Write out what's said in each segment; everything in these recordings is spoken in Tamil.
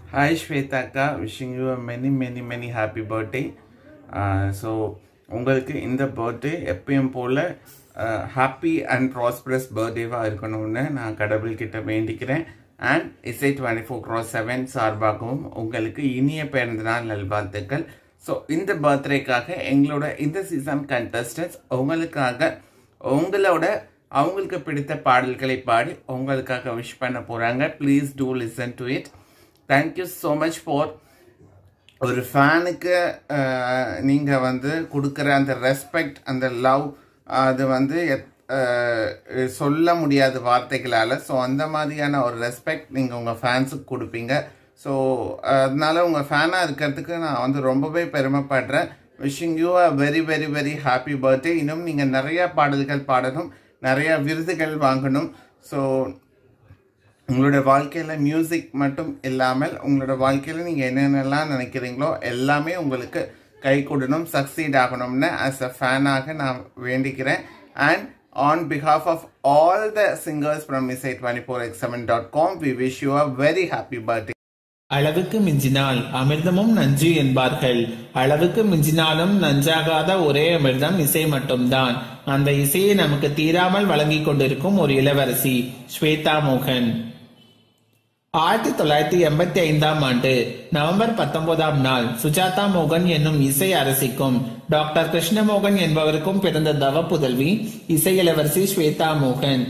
Hi Shwetaka, wishing you a many many many happy birthday. So உங்களுக்கு இந்த பர்த்டே எப்பயும் போல் ஹாப்பி அண்ட் ப்ராஸ்பரஸ் பர்த்டேவாக இருக்கணும்னு நான் கடவுள்கிட்ட வேண்டிக்கிறேன் அண்ட் இசை டுவெண்ட்டி ஃபோர் க்ராஸ் செவன் சார்பாகவும் உங்களுக்கு இனிய பிறந்தநாள் நல்வாழ்த்துக்கள் ஸோ இந்த பர்த்டேக்காக எங்களோட இந்த சீசன் கண்டஸ்டன்ஸ் உங்களுக்காக உங்களோட அவங்களுக்கு பிடித்த பாடல்களை பாடி உங்களுக்காக விஷ் பண்ண போகிறாங்க please do listen to it thank you so much for ஒரு ஃபேனுக்கு நீங்கள் வந்து கொடுக்குற அந்த ரெஸ்பெக்ட் அந்த லவ் அது வந்து எத்- அஹ், சொல்ல முடியாத வார்த்தைகளால் ஸோ அந்த மாதிரியான ஒரு ரெஸ்பெக்ட் நீங்கள் உங்கள் ஃபேன்ஸுக்கு கொடுப்பீங்க ஸோ அதனால உங்கள் ஃபேனாக இருக்கிறதுக்கு நான் வந்து ரொம்பவே பெருமைப்படுறேன் wishing you a very very very happy birthday இன்னும் நீங்கள் நிறையா பாடல்கள் பாடணும் நிறையா விருதுகள் வாங்கணும் ஸோ உங்களோட வாழ்க்கையில் மியூசிக் மட்டும் இல்லாமல் உங்களோட வாழ்க்கையில் நீங்கள் என்னென்னலாம் நினைக்கிறீங்களோ எல்லாமே உங்களுக்கு கை கொடுணும் சக்சீட் ஆகணும்னு ஆஸ் அ ஃபேனாக நான் வேண்டிக்கிறேன் and on behalf of all the singers from Isai twenty four x seven dot com we wish you a very happy birthday அளவுக்கு மிஞ்சினால் அமிர்தமும் நஞ்சு என்பார்கள் அளவுக்கு மிஞ்சினாலும் நஞ்சாகாத ஒரே அமிர்தம் இசை மட்டும்தான் அந்த இசையை நமக்கு தீராமல் வழங்கிக் கொண்டிருக்கும் ஒரு இளவரசி ஸ்வேதா மோகன் ஆயிரத்தி தொள்ளாயிரத்தி எண்பத்தி ஐந்தாம் ஆண்டு நவம்பர் பத்தொன்பதாம் நாள் சுஜாதா மோகன் என்னும் இசை அரசிக்கும் டாக்டர் கிருஷ்ணமோகன் என்பவருக்கும் பிறந்த தவ புதல்வி இசை இளவரசி ஸ்வேதா மோகன்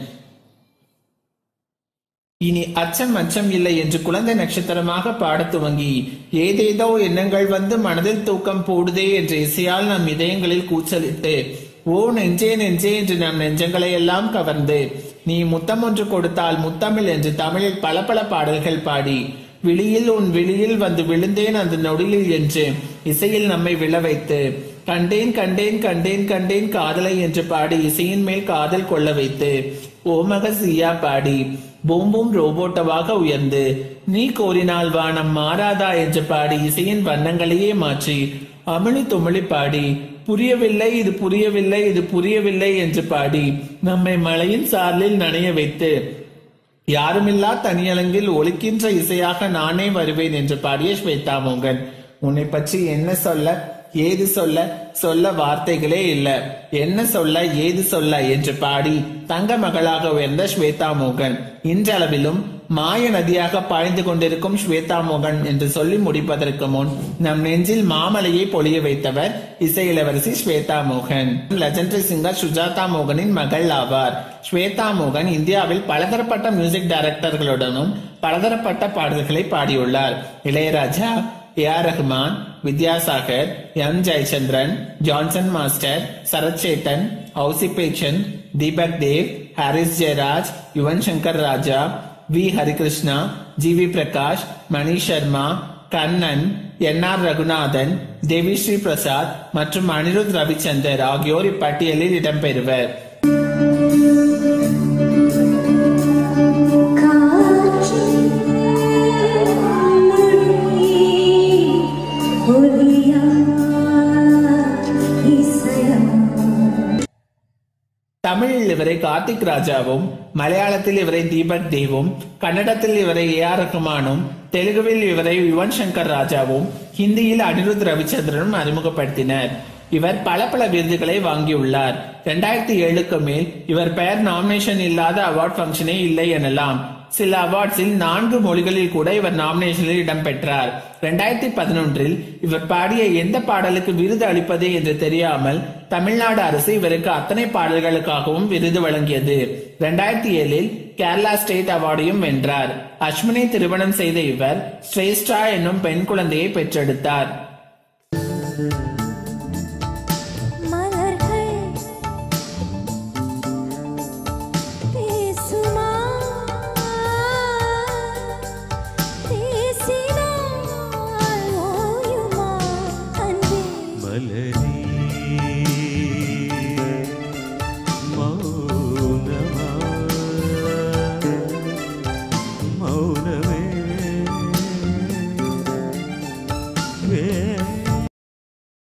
இனி அச்சம் அச்சம் இல்லை என்று குழந்தை நட்சத்திரமாக பாடத் துவங்கி ஏதேதோ எண்ணங்கள் வந்து மனதில் தூக்கம் போடுதே என்ற இசையால் நம் இதயங்களில் கூச்சலிட்டு ஓ நெஞ்சே நெஞ்சே என்று நம் நெஞ்சங்களை எல்லாம் கவர்ந்து நீ முத்தம் ஒன்று கொடுத்தால் முத்தமிழ் என்று தமிழில் பல பல பாடல்கள் பாடி விழியில் உன் விழியில் வந்து விழுந்தேன் அந்த நொடியில் என்று இசையில் நம்மை விழ வைத்து கண்டேன் கண்டேன் கண்டேன் கண்டேன் காதலை என்று பாடி இசையின் மேல் காதல் கொள்ள வைத்து ஓமக சியா பாடி பூம் பூம் ரோபோட்டவாக உயர்ந்து நீ கோரினால் வானம் மாறாதா என்று பாடி இசையின் வண்ணங்களையே மாற்றி அமிழி துமிழி பாடி புரியவில்லை இது புரியவில்லை இது புரியவில்லை என்று பாடி நம்மை மழையின் சாரலில் நனைய வைத்து யாருமில்லா தனியலங்கில் ஒலிக்கின்ற இசையாக நானே வருவேன் என்று பாடிய ஸ்வேதா மோகன் உன்னை பற்றி என்ன சொல்ல ஏது சொல்ல சொல்ல வார்த்தைகளே இல்ல என்ன சொல்ல ஏது சொல்ல என்று பாடி தங்க மகளாக உயர்ந்த ஸ்வேதா மோகன் இன்றளவிலும் மாய நதியாக பாய்ந்து கொண்டிருக்கும் ஸ்வேதா மோகன் என்று சொல்லி முடிப்பதற்கு முன் நம் நெஞ்சில் மாமலையை பொழிய வைத்தவர் இசை இளவரசி ஸ்வேதா மோகன் லெஜண்டரி சிங்கர் சுஜாதா மோகனின் மகள் ஆவார் ஸ்வேதா மோகன் இந்தியாவில் பலதரப்பட்ட மியூசிக் டைரக்டர்களுடனும் பலதரப்பட்ட பாடல்களை பாடியுள்ளார் Ilaiyaraaja A R Rahman Vidyasagar M Jayachandran Johnson master Sharath Chethan Ouseppachan Deepak Dev Harris Jayaraj Yuvan Shankar Raja V Harikrishna G V Prakash Mani Sharma Kannan N R Raghunathan Devi Sri Prasad மற்றும் அனிருத் ரவிச்சந்தர் ஆகியோர் இப்பட்டியலில் இடம்பெறுவர் காற்று மொழி ஒலியா இசையா தமிழில் இவரை கார்த்திக் ராஜாவும் மலையாளத்தில் இவரை தீபக் தேவும் கன்னடத்தில் இவரை ஏ ஆர் ரகுமானும் தெலுங்குவில் இவரை யுவன் சங்கர் ராஜாவும் ஹிந்தியில் அனிருத் ரவிச்சந்திரனும் அறிமுகப்படுத்தினர் இவர் பல பல விருதுகளை வாங்கியுள்ளார் இரண்டாயிரத்தி ஏழுக்கு மேல் இவர் பெயர் நாமினேஷன் இல்லாத அவார்ட் ஃபங்க்ஷனே இல்லை எனலாம் சில அவார்ட்ஸில் நான்கு மொழிகளில் கூட இவர் நாமினேஷனில் இடம்பெற்றார் இரண்டாயிரத்தி பதினொன்றில் இவர் பாடிய எந்த பாடலுக்கு விருது அளிப்பது என்று தெரியாமல் தமிழ்நாடு அரசு இவருக்கு அத்தனை பாடல்களுக்காகவும் விருது வழங்கியது இரண்டாயிரத்தி ஏழில் கேரளா ஸ்டேட் அவார்டையும் வென்றார் அஸ்மினை திருமணம் செய்த இவர் ஸ்ரேஷ்டா என்னும் பெண் குழந்தையை பெற்றெடுத்தார் மலர்கள் பேசுமா பேசினால் ஓயுமா அன்பே மலரே மௌனமா மௌனமே வே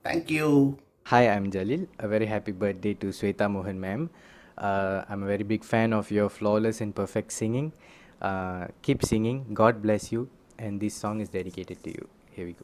thank you Hi, I'm Jalil. A very happy birthday to Sweta Mohan ma'am. Uh, I'm a very big fan of your flawless and perfect singing. Uh, keep singing. God bless you. And this song is dedicated to you. Here we go.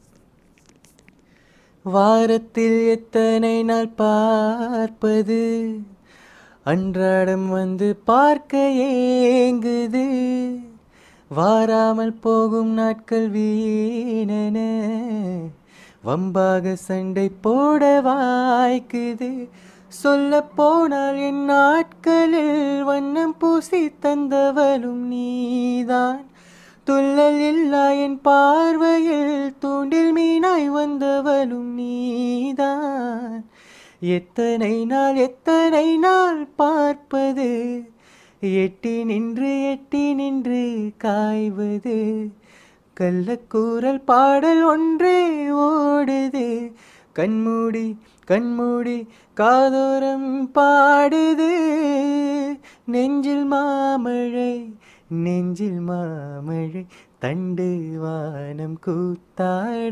வாரத்தில் எத்தனை நாள் பார்ப்பது அன்றாடம் வந்து பார்க்க ஏங்குது வாராமல் போகும் நாட்கள் வீணன வம்பாக சண்டை போட வாய்க்குது சொல்ல போனால் என் நாட்களில் வண்ணம் பூசி தந்தவளும் நீதான் துள்ளல் இல்லா என் பார்வையில் தூண்டில் மீனாய் வந்தவளும் நீதான் எத்தனை நாள் எத்தனை நாள் பார்ப்பது எட்டி நின்று எட்டி நின்று காய்வது கள்ளக்கூறல் பாடல் ஒன்றே ஓடுது கண்மூடி கண்மூடி காதோரம் பாடுது நெஞ்சில் மாமழை நெஞ்சில் மாமழை தண்டு வானம் கூத்தாட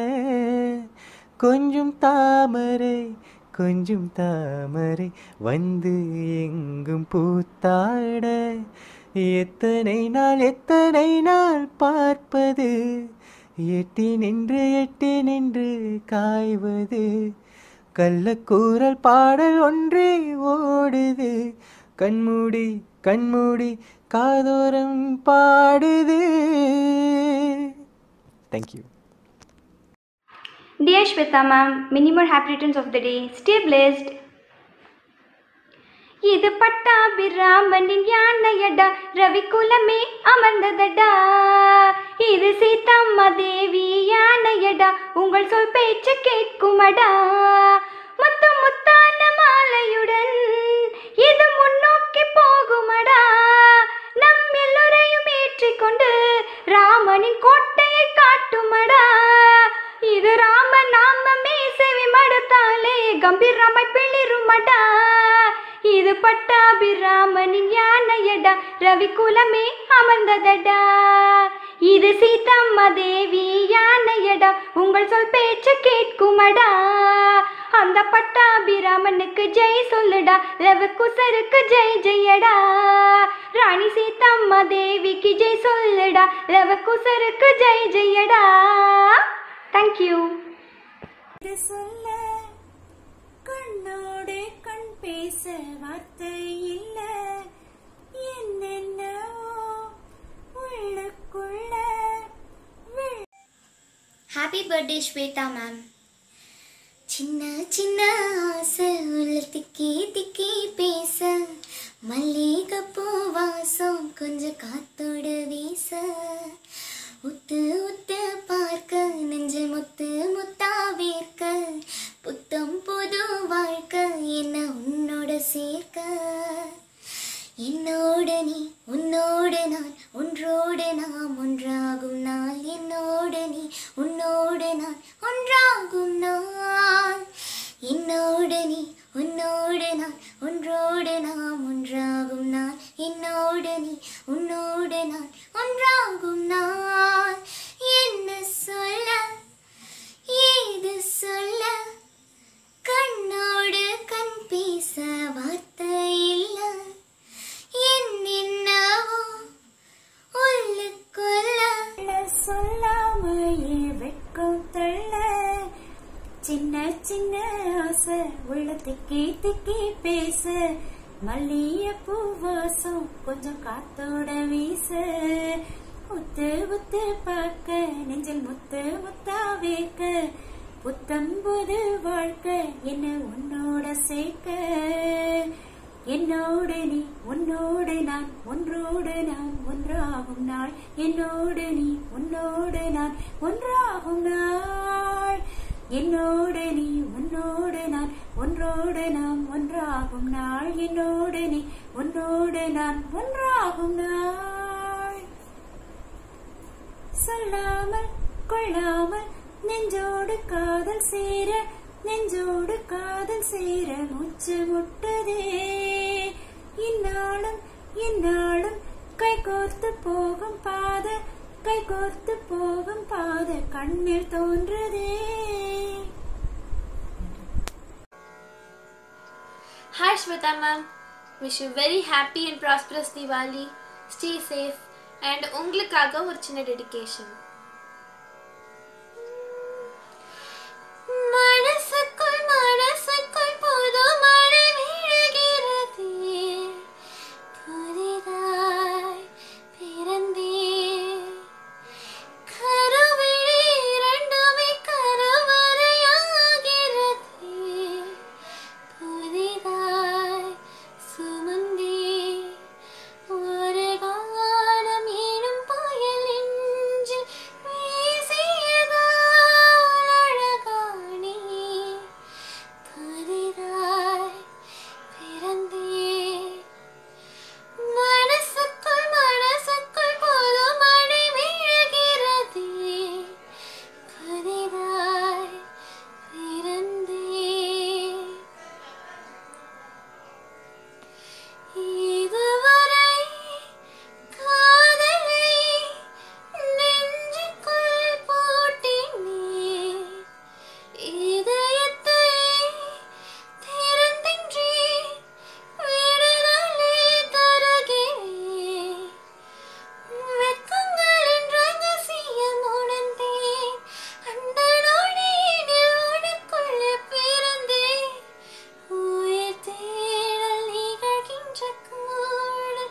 கொஞ்சம் தாமரை கொஞ்சம் தாமரை வந்து எங்கும் பூத்தாட எத்தனை நாள் எத்தனை நாள் பார்ப்பது எட்டி நின்று எட்டி நின்று காய்வது கள்ளக்கூறல் பாடல் ஒன்றே ஓடுது கண்மூடி கண்மூடி காதோரம் பாடுது thank you Dear Shweta ma'am, many more happy returns of the day. Stay blessed. இது பட்டாபிராமனின் யானையடா ரவிக்குலமே அமர்ந்ததடா இது சீதம்மா தேவி யானையடா உங்கள் சொல் பேச்சு கேட்குமடா முத்து முத்தான மாலையுடன் இது முன்னோக்கி போகுமடா நம் எல்லோரையும் ஏற்றிக்கொண்டு ராமனின் கோட்டையை காட்டுமடா இது ராம நாமமே செவி மடுத்தாலே கம்பீரமாய் பிளிருமடா இது பட்டாபிராமனின் யானையடா ரவி குலமே அமர்ந்ததடா இது சீதம்மா தேவி யானையடா உங்கள் சொல் பேச்சு கேட்குமடா அந்த பட்டாபிராமனுக்கு ஜெய் சொல்லுடா ரவி குசருக்கு ஜெய் ஜெயடா ராணி சீதம்மா தேவிக்கு ஜெய் சொல்லுடா ரவி குசருக்கு ஜெய் ஜெயடா தேங்க்யூ இது சொல்ல கண்ணோடு கண் பேச வார்த்தை இல்ல என்னென்னவோ உள்ளுக்குள்ள வெள்ள- ஹாப்பி பர்த்டே ஸ்வேதா மேம் சின்ன சின்ன ஆசை உள்ள திக்கி திக்கி பேச மல்லிகைப்பூ வாசம் கொஞ்சம் காத்தோட வீச உத்து உத்து பார்க்க நெஞ்சு முத்து முத்தா வேர்க்க புத்தம் புது வாழ்க்கை என்ன உன்னோட சேர்க்க என்னோடு நீ உன்னோடு நான் ஒன்றோடு நாம் ஒன்றாகும் நாள் என்னோடு நீ உன்னோடு நான் ஒன்றாகும் நாள் என்னோடு நீ உன்னோடு நான் ஒன்றோடு நாம் ஒன்றாகும் நாள் என்னோடு நீ உன்னோடு நான் ஒன்றாகும் நாள் என்ன சொல்ல ஏது சொல்ல கண்ணோடு கண் பேச வார்த்தை இல்லை என்னென்னவோ உள்ளுக்குள்ள சொல்லாமையே வெட்கம் தள்ள சின்ன சின்ன ஆசை உள்ள திக்கி திக்கி பேச மல்லிகைப்பூ வாசம் கொஞ்சம் காத்தோட வீச உத்து உத்து பார்க்க நெஞ்சில் முத்து முத்தா வேக்க புத்தம் புது வாழ்க்கை என்ன உன்னோட சேர்க்க என்னோடு நீ உன்னோடு நான் ஒன்றோடு நாம் ஒன்றாகும் நாள் என்னோடு நீ உன்னோடு நான் ஒன்றாகும் நாள் என்னோடு நீ உன்னோடு நான் ஒன்றோடு நாம் ஒன்றாகும் நாள் என்னோடு நீ உன்னோடு நான் ஒன்றாகும் நாள் சொல்லாமல் கொள்ளாமல் நெஞ்சோடு காதல் சேர நெஞ்சோடு காதல் சேர மூச்சு முட்டதே இந்நாளும் இந்நாளும் கை கோர்த்து போகும் பாத கை கோர்த்து போகும் பாத கண்ணில் தோன்றுதே Hi Shweta ma'am. Wish you very happy and prosperous Diwali. Stay safe and உங்களுக்காக ஒரு சின்ன டெடிகேஷன் மனசுக்குள் மனசுக்குள் புது மழை விழுகிறதே புதிதாய் பிறந்தேன் கருவிழி இரண்டுமே கருவறையாகிறதே புதிதாய் சுமந்தே ஒரு காலம் எனும் புயல் நெஞ்சில் வீசியதால் அழகானே புதிதாய் பிறந்தேன் மனசுக்குள் மனசுக்குள் புது மழை விழுகிறதே புதிதாய் பிறந்தேன் இதுவரை காதலை நெஞ்சுக்குள் போட்டினேன் இதயத்தை திறந்தின்றி விடுதலை தருகிறேன் வெட்கங்களின் ரகசியம் உணர்ந்தேன் அந்த நொடியினில் உனக்குள்ளே பிறந்தேன் உயிர் தேடல் நிகழ்கின்ற கூடல்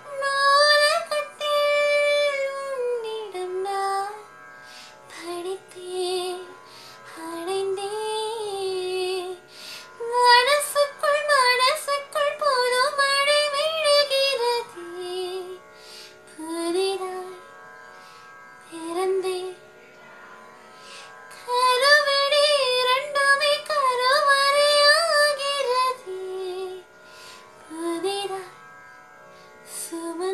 நூலகத்தில் உன்னிடம் நான் படித்தேன் அடைந்தேன் மனசுக்குள் மனசுக்குள் புது மழை விழுகிறதே புதிதாய் பிறந்தேன் கருவிழி இரண்டுமே கருவறையாகிறதே புதிதாய் சும